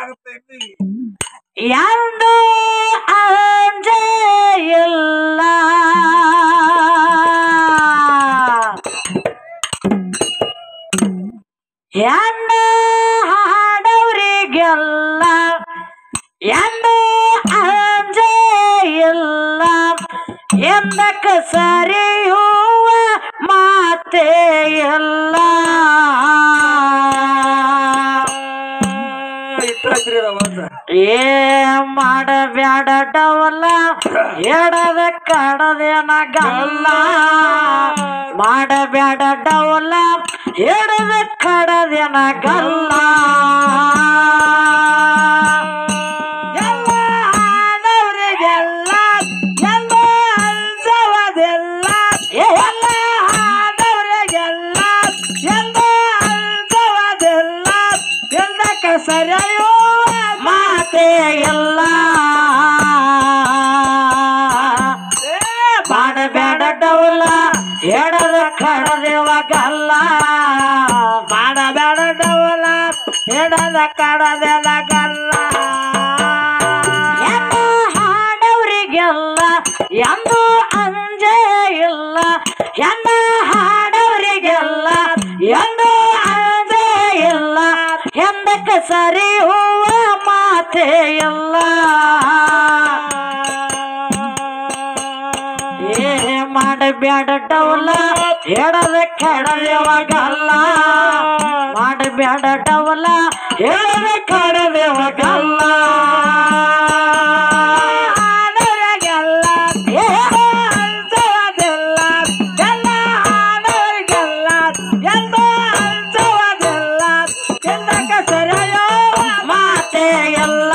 ಆಗುತ್ತೆ ಇಲ್ಲಿ ಎಂದು ಅಂಜೆ ಇಲ್ಲ ಹೆಣ್ಣ ಹಾಡೋರಿಗೆಲ್ಲ ಎಂದು ಅಂಜೆ ಇಲ್ಲ ಎಂದಕ್ಕ ಸರಿಯುವ ಮಾತೇ ಇಲ್ಲ ಇಟ್ಟಾಯ್ತ್ರಿ ರವಾಜ ಏ ಮಾಡಬ್ಯಾಡ ಡವಲ ಎಡದ ಕಡದೇನ ಗಲ್ಲ ಮಾಡಬ್ಯಾಡ ಡವಲ ಎಡದ ಕಡದೇನ ಗಲ್ಲ ಎಲ್ಲ ಆದವ್ರಿಗೆಲ್ಲ ಎಲ್ಲ ಅಲ್ಸವದೆಲ್ಲ ಏ ಎಲ್ಲ ಆದವ್ರಿಗೆಲ್ಲ ಎಲ್ಲ ಅಲ್ಸವದೆಲ್ಲ ಎಲ್ಲಕ್ಕ ಸರಿಯೋ ಮಾತೇ ಎಲ್ಲ ಮಾಡಬೇಡ ಡೌಲ ಎಡದ ಕಡದೇವಾಗಲ್ಲ ಮಾಡಬೇಡ ಡೌಲ ಎಡದ ಕಡದೇವಾಗಲ್ಲ ಹಾಡವರಿಗೆಲ್ಲ ಎಂದು ಅಂಜೆ ಇಲ್ಲ ಎನ್ನ ಹಾಡವರಿಗೆಲ್ಲ ಎಂದು ಅಂಜೆ ಇಲ್ಲ ಎಂದಕ್ಕೆ ಸರಿ ಹೂವ ಮಾತೇ ಇಲ್ಲ ಏ ಮಾಡಬೇಡ ಡೌಲ ಎಡದ ಕೆಡದೇವಾಗಲ್ಲ ಮಾಡಬೇಡ ಡೌಲ ಎಡದ ಕಡದೇವಾಗಲ್ಲ ಆಡೋರಿಗೆಲ್ಲ ಏ ಅಲ್ಸೋದಿಲ್ಲ ಎಲ್ಲ ಆಡೋರಿಗೆಲ್ಲ ಎಲ್ಲ ಅಲ್ಸೋದಿಲ್ಲ ಎಲ್ಲಕ್ಕೆ ಸರಿಯೋ ಮಾತೇ ಎಲ್ಲ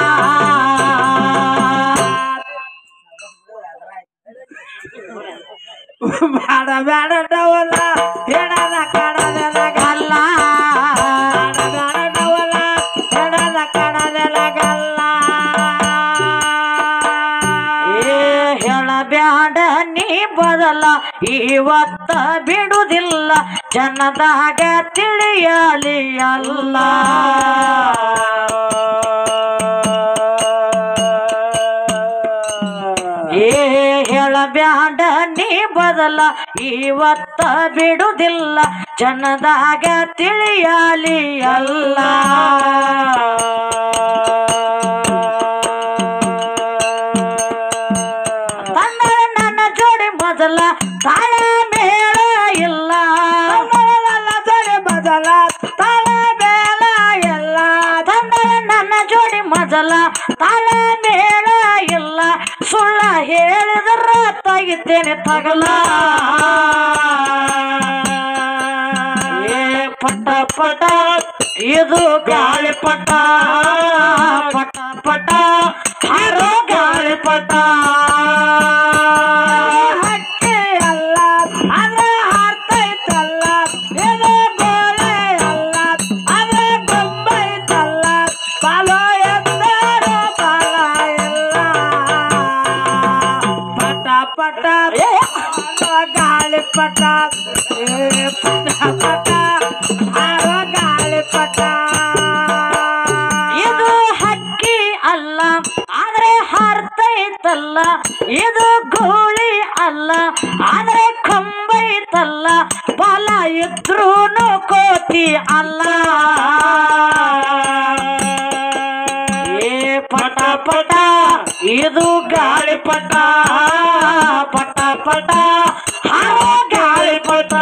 ಬೇಡ ಬೇಡ ಡವಲ ಎಡದ ಕಡದೆಲ ಗಲ್ಲ ಬೇಡ ಬೇಡ ಡವಲ ಎಡದ ಕಡದೆಲ ಗಲ್ಲ ಏ ಹೇಳಬ್ಯಾಡ ನೀ ಬದಲ ಇವತ್ತ ಬಿಡುದಿಲ್ಲ ಜನದಾಗ ತಿಳಿಯಲಿ ಅಲ್ಲ ಏ ಹೇಳಬ್ಯಾಡ ನೀ ಬದಲ ಇವತ್ತ ಬಿಡುದಿಲ್ಲ ಜನದಾಗ ತಿಳಿಯಲಿ ಅಲ್ಲ ತಂದ ನನ್ನ ಜೋಡಿ ಮೊದಲ ತಾಳ ಮೇಳ ಇಲ್ಲ ನನ್ನ ಜೋಡಿ ಮೊದಲ ತಾಳ ಮೇಳ ಇಲ್ಲ ತಂದ ನನ್ನ ಜೋಡಿ ಮೊದಲ ತಾಳ ಮೇಳ ಇಲ್ಲ ಸುಳ್ಳ ಹೇಳಿದ್ರ ತೆಗಿತೇನೆ ತಗಲ ಏ ಪಟ ಪಟ ಇದು ಗಾಳಿ ಪಟ ಪಟ ಪಟ ಹಾರೋ ಗಾಳಿ ಪಟ ಹಕ್ಕಿ ಅಲ್ಲ ಅದ ಹಾರ್ತೈತಲ್ಲ ಇದು ಗೋಳೆ ಅಲ್ಲ ಅದ ಗೊಂಬೈತಲ್ಲ ಬಾಲ ಎಂದರು ಬಾಲ ಇಲ್ಲ ಪಟ ಪಟ ಹಾರೋ ಗಾಳಿ ಪಟ ಏ ಪಟ ಪಟ ಹಾರೋ ಗಾಳಿ ಪಟ ಇದು ಹಕ್ಕಿ ಅಲ್ಲ ಆದ್ರೆ ಹಾರ್ತೈತಲ್ಲ ಇದು ಗೋಳಿ ಅಲ್ಲ ಆದ್ರೆ ಕಂಬೈತಲ್ಲ ಬಾಲ ಇದ್ರೂನು ಕೋತಿ ಅಲ್ಲ ಏ ಪಟ ಪಟ ಇದು ಗಾಳಿ ಪಟ ಪಟ ಪಟ ಹಾರೋ ಗಾಳಿ ಪಟ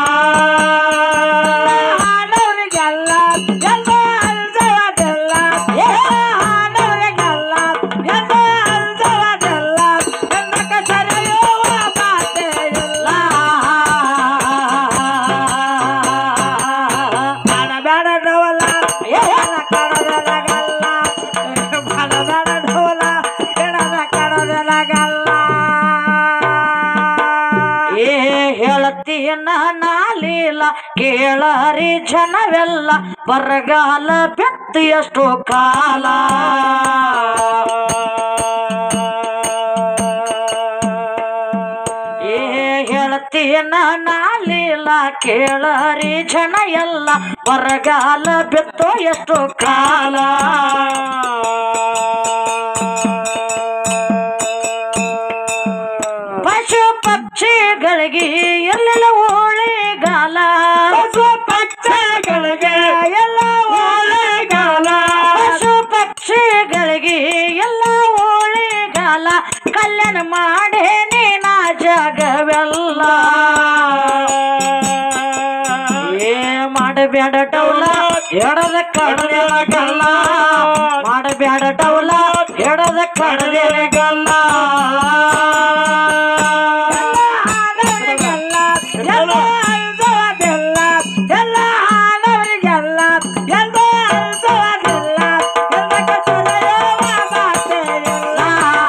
ಹಾಡೋರಿಗೆಲ್ಲ ಎಲ್ಲ ಅಲ್ಸೋದೆಲ್ಲ ಏ ಹಾಡೋರಿಗೆಲ್ಲ ಎಲ್ಲ ಅಲ್ಸೋದೆಲ್ಲ ಎಲ್ಲಕ್ಕೆ ಸರಿಯುವ ಮಾತೇ ಇಲ್ಲ ಬೇಡ ಬೇಡ ಡವಲ ಎಡದ ಕಡದೆಲಗಲ್ಲ ಬೇಡ ಬೇಡ ಡವಲ ಎಡದ ಕಡದೆಲಗಲ್ಲ ಏ ಹೇಳ್ತೀನ ನಾಲಿಲ್ಲ ಕೇಳರಿ ಜನವೆಲ್ಲ ಬರಗಾಲ ಬೆತ್ತು ಎಷ್ಟು ಕಾಲ ಏ ಹೇಳ್ತೀನ ನಾಲಿಲ್ಲ ಕೇಳರಿ ಜನ ಎಲ್ಲ ಬರಗಾಲ ಬಿತ್ತೋ ಎಷ್ಟು ಕಾಲ ಪಶು ಪಕ್ಷಿಗಳಿಗೆ ಇರಲಿಲ್ಲ ಓಳಿಗಾಲ ಪಶು ಪಕ್ಷಿಗಳಿಗೆ ಎಲ್ಲ ಒಳ್ಳೆಗಾಲ ಪಶು ಪಕ್ಷಿಗಳಿಗೆ ಎಲ್ಲ ಓಳಿಗಾಲ ಕಲ್ಯಾಣ ಮಾಡೇನಿ ನಾ ಜಗವೆಲ್ಲ ಏ ಮಾಡಬೇಡ ಟೌಲ ಎಡದ ಕಡದೆ ಗಲ್ಲ ಮಾಡಬೇಡ ಟೌಲ ಎಡದ ಕಡದೆ ಗಲ್ಲ ಆದವರಿಗೆಲ್ಲ ಎಲ್ಲ ಅಲ್ದವದೆಲ್ಲ ಎಲ್ಲ ಆದವರಿಗೆಲ್ಲ ಎಲ್ಲ ಅಲ್ದವದೆಲ್ಲ ಎಲ್ಲಕ್ಕೆ ಸರಿಯುವ ಮಾತೆಯಿಲ್ಲ.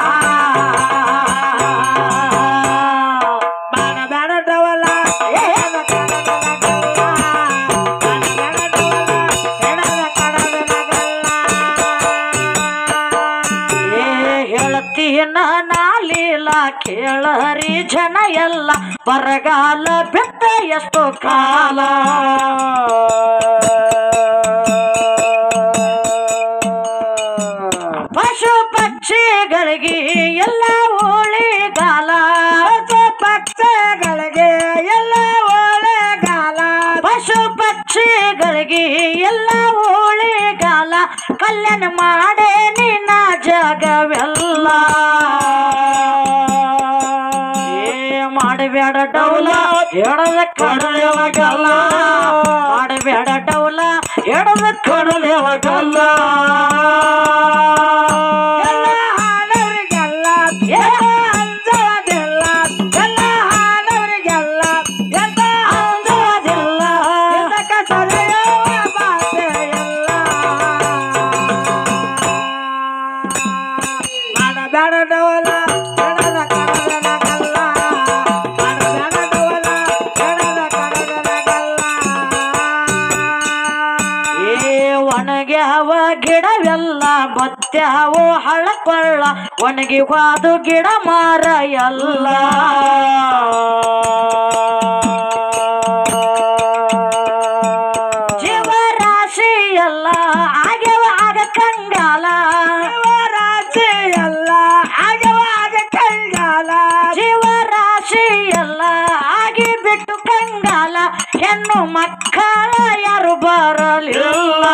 ಬಾಣ ಬಾಣದವಲ್ಲ ಎಡದ ಕಡದನಗಲ್ಲ. ಬಾಣ ಬಾಣದವಲ್ಲ ಎಡದ ಕಡದನಗಲ್ಲ. ಏ ಹೇಳ್ತೀನ ನಾಲೀಲ ಕೇಳರಿ ಜನ ಎಲ್ಲ ಬರಗಾಲ ಬಿಟ್ಟ ಎಷ್ಟು ಕಾಲ ಪಶು ಪಕ್ಷಿಗಳಿಗೆ ಎಲ್ಲ ಓಳಿಗಾಲ ಪಶು ಪಕ್ಷಿಗಳಿಗೆ ಎಲ್ಲ ಒಳ್ಳೆಗಾಲ ಪಶು ಪಕ್ಷಿಗಳಿಗೆ ಎಲ್ಲ ಓಳಿಗಾಲ ಕಲ್ಯಾಣ ಮಾಡೇ ನಿನ್ನ ಜಗವೆಲ್ಲ ಏ ಮಾಡಬೇಡ ಡೌಲ ಎಡದ ಕಡಲೆವಗಲ್ಲ ಮಾಡಬೇಡ ಡೌಲ ಎಡದ ಕಡಲೆವಗಲ್ಲ ಎಲ್ಲ ಹಾಡವರಿಗೆಲ್ಲ ಎಲ್ಲ ಅಂದವದೆಲ್ಲ ಎಲ್ಲ ಹಾಡವರಿಗೆಲ್ಲ ಎಲ್ಲ ಅಂದವದೆಲ್ಲ ಇದಕ್ಕೆ ಸರಿಯುವ ಮಾತೆಯಿಲ್ಲ. ಮಾಡಬೇಡದವಲ್ಲ ಎಡದ ಕಡದನಗಲ್ಲ. ಮಾಡಬೇಡದವಲ್ಲ ಎಡದ ಕಡದನಗಲ್ಲ. ಏ ಒಣಗ್ಯಾವ ಗಿಡವೆಲ್ಲ ಬತ್ತ್ಯಾವು ಹಳಕೊಳ್ಳ ಒಣಗಿ ಹೋದು ಗಿಡ ಮಾರ ಎಲ್ಲ ಜೀವರಾಶಿ ಎಲ್ಲ ಆಗ್ಯವ ಆಗ ಕಂಗಾಲ ಶಿವರಾತ್ರಿ ಎಲ್ಲ ಆಗವಾಗ ಕೈಗಾಲ ಜೀವರಾಶಿ ಎಲ್ಲ ಆಗಿ ಬಿಟ್ಟು ಕಂಗಾಲ ಹೆಣ್ಣು ಮಕ್ಕಳ ಯಾರು ಬರಲಿಲ್ಲ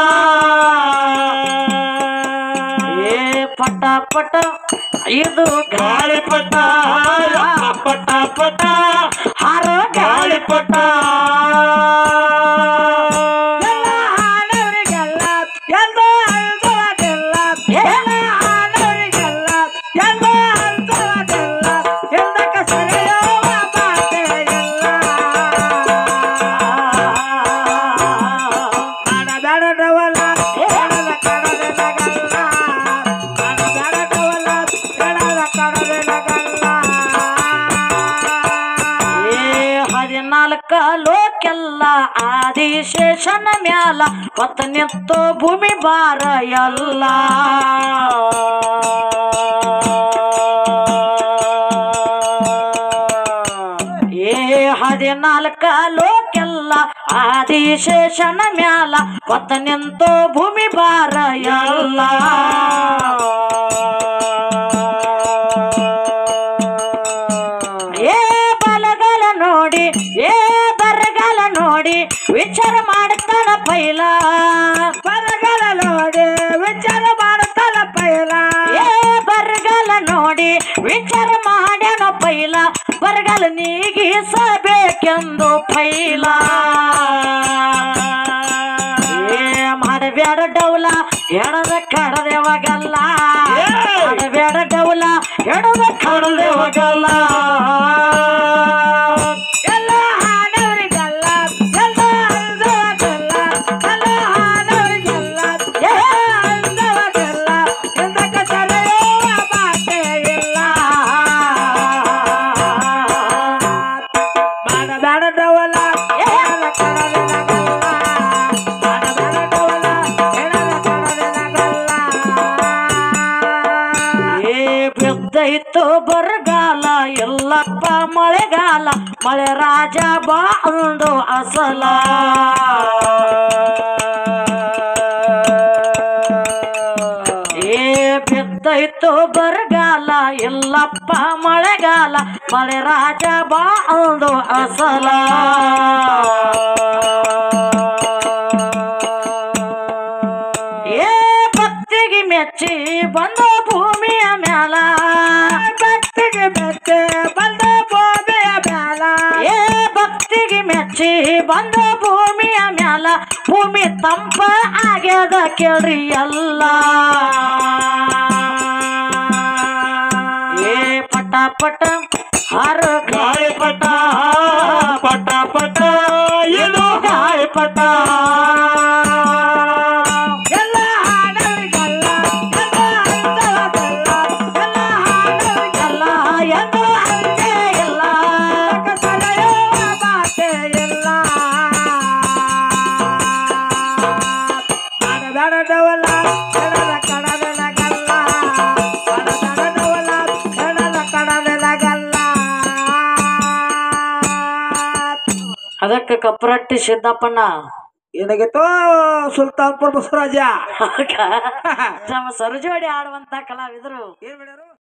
ಏ ಪಟ ಪಟ ಇದು ಗಾಳಿಪಟ ಪಟ ಪಟ ಹಾರೋ ಗಾಳಿಪಟ ಎಲ್ಲ ಹಾಡವರಿಗೆಲ್ಲ ಎಲ್ಲ ಅಲ್ದವದೆಲ್ಲ ಎಲ್ಲ ಹಾಡವರಿಗೆಲ್ಲ ಎಲ್ಲ ಅಲ್ದವದೆಲ್ಲ ಎಲ್ಲಕ್ಕೆ ಸರಿಯುವ ಮಾತೆಯಿಲ್ಲ. ಮಾಡಬೇಡದವಲ್ಲ ಎಡದ ಕಡದನಗಲ್ಲ. ಮಾಡಬೇಡದವಲ್ಲ ಎಡದ ಕಡದನಗಲ್ಲ. ಏ ಹದಿನಾಲ್ಕ ಲೋಕೆಲ್ಲ ಆದಿಶೇಷನ ಮ್ಯಾಲ ಹೊತ್ತ ನಿಂತು ಭೂಮಿ ಬಾರ ಎಲ್ಲ ಏ ಹದಿನಾಲ್ಕ ಲೋಕೆಲ್ಲ ಆದಿಶೇಷನ ಮ್ಯಾಲ ಹೊತ್ತ ನಿಂತು ಭೂಮಿ ಬಾರ ಎಲ್ಲ ಏ ಬಲಗಾಲ ನೋಡಿ ಏ ಬರಗಾಲ ನೋಡಿ ವಿಚಾರ ಮಾಡ್ತಾನ ಪೈಲ ಬರಗಾಲ ನೋಡಿ ವಿಚಾರ ಮಾಡುತ್ತಲ ಪೈಲ ಏ ಬರಗಾಲ ನೋಡಿ ವಿಚಾರ ಮಾಡ್ಯಾನ ಪೈಲ ಬರಗಾಲ ನೀಗಿಸಬೇಕೆಂದು ಪೈಲ ಏ ಮಾಡಬೇಡ ಡೌಲ ಎಡದ ಕಡದೆವಾಗಲ್ಲ ಮಾಡಬೇಡ ಡೌಲ ಎಡದ ಕಡದೆವಾಗಲ್ಲ ಎಲ್ಲ ಹಾಡವರಿಗೆಲ್ಲ ಎಲ್ಲ ಅಲ್ದವದೆಲ್ಲ ಎಲ್ಲ ಹಾಡವರಿಗೆಲ್ಲ ಎಲ್ಲ ಅಲ್ದವದೆಲ್ಲ ಎಂದಕ್ಕೆ ಸರಿಯುವ ಮಾತೆಯಿಲ್ಲ. ಮಾಡಬೇಡದವಲ್ಲ ಎಡದ ಕಡದನಗಲ್ಲ. ಮಾಡಬೇಡದವಲ್ಲ ಎಡದ ಕಡದನಗಲ್ಲ. ಏ ಬಿದ್ದೈತು ಬರಗಾಲ ಎಲ್ಲಪ್ಪ ಮಳೆಗಾಲ ಮಳೆ ರಾಜ ಬಾ ಒಂದು ಅಸಲ ಏ ಬಿದ್ದೈತು ಬರಗಾಲ ಇಲ್ಲಪ್ಪ ಮಳೆಗಾಲ ಮಳೆ ರಾಜ ಬಾ ಒಂದು ಅಸಲ ಏ ಭಕ್ತಿಗೆ ಮೆಚ್ಚಿ ಬಂದ ಭೂಮಿಯ ಮ್ಯಾಲ ಭಕ್ತಿಗೆ ಮೆಚ್ಚೆ ಬಂದ ಬೋಬೆಯ ಬ್ಯಾಲ ಏ ಭಕ್ತಿಗೆ ಮೆಚ್ಚಿ ಬಂದ ಭೂಮಿಯ ಮ್ಯಾಲ ಭೂಮಿ ತಂಪ ಆಗ್ಯದ ಕೇಳ್ರಿ ಎಲ್ಲ ಏ ಪಟ ಪಟ ಹರ ಗಾಳಿ ಪಟ ಪಟ ಪಟ ಇದು ಗಾಳಿ ಪಟ ಎಲ್ಲ ಹಾಡರಿಗಲ್ಲ ಎಲ್ಲ ಹಂಸವದಲ್ಲ ಎಲ್ಲ ಹಾಡರಿಗಲ್ಲ ಎಲ್ಲ ಎಂದು ಅಂತೆ ಇಲ್ಲ ಕಸಲೆಯುವ ಮಾತೆ ಇಲ್ಲ ಬಡಬಡದವಲ್ಲ ಕಡದ ಕಡದಲ ಗಲ್ಲ ಬಡಬಡದವಲ್ಲ ಕಡದ ಕಡದಲ ಗಲ್ಲ ಅದಕ್ಕೆ ಕಪ್ರಟ್ಟಿ ಸಿದ್ದಪ್ಪಣ್ಣ ಏನಾಗಿತ್ತು ಸುಲ್ತಾನ್ಪುರ್ ಬಸವರಾಜ ನಮ್ಮ ಸರಜೋಡಿ ಆಡುವಂತ ಕಲಾವಿದರು ಏನ್ ಮಾಡ್ಯಾರು